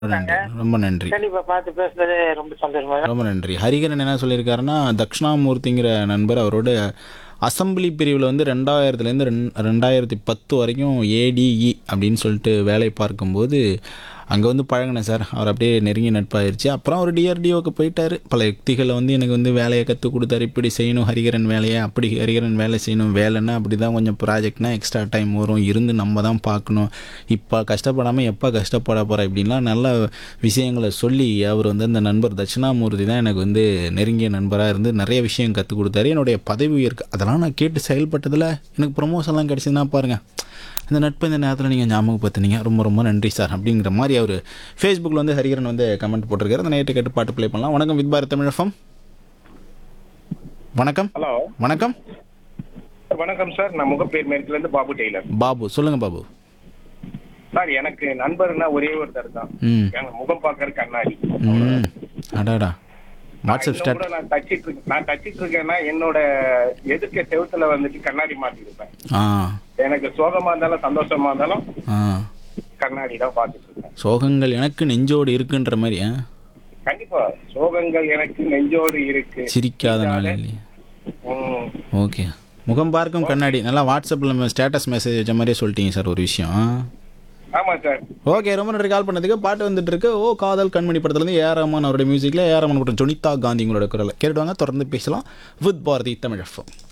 நன்றி ரொம்ப நன்றி கண்டிப்பா பார்த்து பேசுனது ரொம்ப சந்தோஷமா இருக்கு. ரொம்ப நன்றி ஹரிகரன் என்ன சொல்லியிருக்காருன்னா தக்ஷணாமூர்த்திங்கிற நண்பர் அவரோட அசம்பிளி பிரிவில் வந்து ரெண்டாயிரத்துலேருந்து ரெண் ரெண்டாயிரத்தி பத்து வரைக்கும் ஏடிஇ அப்படின்னு சொல்லிட்டு வேலை பார்க்கும்போது அங்கே வந்து பழகினேன் சார் அவர் அப்படியே நெருங்கி நட்பாயிருச்சு அப்புறம் அவர் டிஆர்டிஓக்கு போயிட்டார் பல யுக்திகளை வந்து எனக்கு வந்து வேலையை கற்றுக் கொடுத்தாரு இப்படி செய்யணும் ஹரிகரன் வேலையை அப்படி ஹரிகரன் வேலை செய்யணும் வேலைன்னா அப்படி தான் கொஞ்சம் ப்ராஜெக்ட்னா எக்ஸ்ட்ரா டைம் வரும் இருந்து நம்ம தான் பார்க்கணும் இப்போ கஷ்டப்படாமல் எப்போ கஷ்டப்பட போகிற இப்படின்லாம் நல்ல விஷயங்களை சொல்லி அவர் வந்து அந்த நண்பர் தட்சிணாமூர்த்தி தான் எனக்கு வந்து நெருங்கிய நண்பராக இருந்து நிறைய விஷயம் கற்றுக் கொடுத்தாரு என்னுடைய பதவி உயர்க்கு அதெல்லாம் நான் கேட்டு செயல்பட்டதில் எனக்கு ப்ரொமோஷன்லாம் கிடச்சிதுன்னா பாருங்கள் இந்த நட்பு இந்த நேரத்தில் நீங்கள் ஞாபகப்படுத்துனீங்க ரொம்ப ரொம்ப நன்றி சார் அப்படிங்கிற மாதிரி அவர் ஃபேஸ்புக்கில் வந்து ஹரிகரன் வந்து கமெண்ட் போட்டிருக்காரு அந்த நைட்டு கேட்டு பாட்டு ப்ளே பண்ணலாம் வணக்கம் வித் பாரத் தமிழஃபம் வணக்கம் ஹலோ வணக்கம் வணக்கம் சார் நான் முகப்பேர் மேற்குல இருந்து பாபு டெய்லர் பாபு சொல்லுங்கள் பாபு சார் எனக்கு நண்பர்னா ஒரே ஒருத்தர் தான் ம் எனக்கு முகம் பார்க்கற கண்ணாடி ம் அடாடா வாட்ஸ்அப் இன்னும் ஸ்டாட் கூட நான் தச்சிட்டு இருக்கேன் நான் தச்சிட்டு இருக்கேன்னா என்னோட எதிர்க்க செவுத்துல வந்துட்டு கண்ணாடி மாட்டி இருப்பேன் ஆ எனக்கு சோகமா இருந்தாலும் சந்தோஷமா இருந்தாலும் ஆ கண்ணாடி தான் பார்த்துட்டு இருக்கேன் சோகங்கள் எனக்கு நெஞ்சோடு இருக்குன்ற மாதிரி ஆ கண்டிப்பா சோகங்கள் எனக்கு நெஞ்சோடு இருக்கு சிரிக்காத நாள் இல்லையா ம். ஓகே முகம் பார்க்கும் கண்ணாடி நல்லா வாட்ஸ்அப்பில் ஸ்டேட்டஸ் மெசேஜ் வச்ச மாதிரியே சொல்லிட்டீங்க சார் ஒரு விஷயம் ஆமா சார் ஓகே ரொம்ப நன்றி கால் பண்ணதுக்கு பாட்டு வந்துட்டு இருக்கு ஓ காதல் கண்மணி படத்துலேருந்து ஏ ரஹ்மான் அவருடைய மியூசிக்கில் ஏ ரஹ்மான் மற்றும் ஜொனிதா காந்தி உங்களோட குரலை கேட்டுவாங்க தொடர்ந்து பேசலாம் வித் பாரதி தமிழ் எஃப்எம்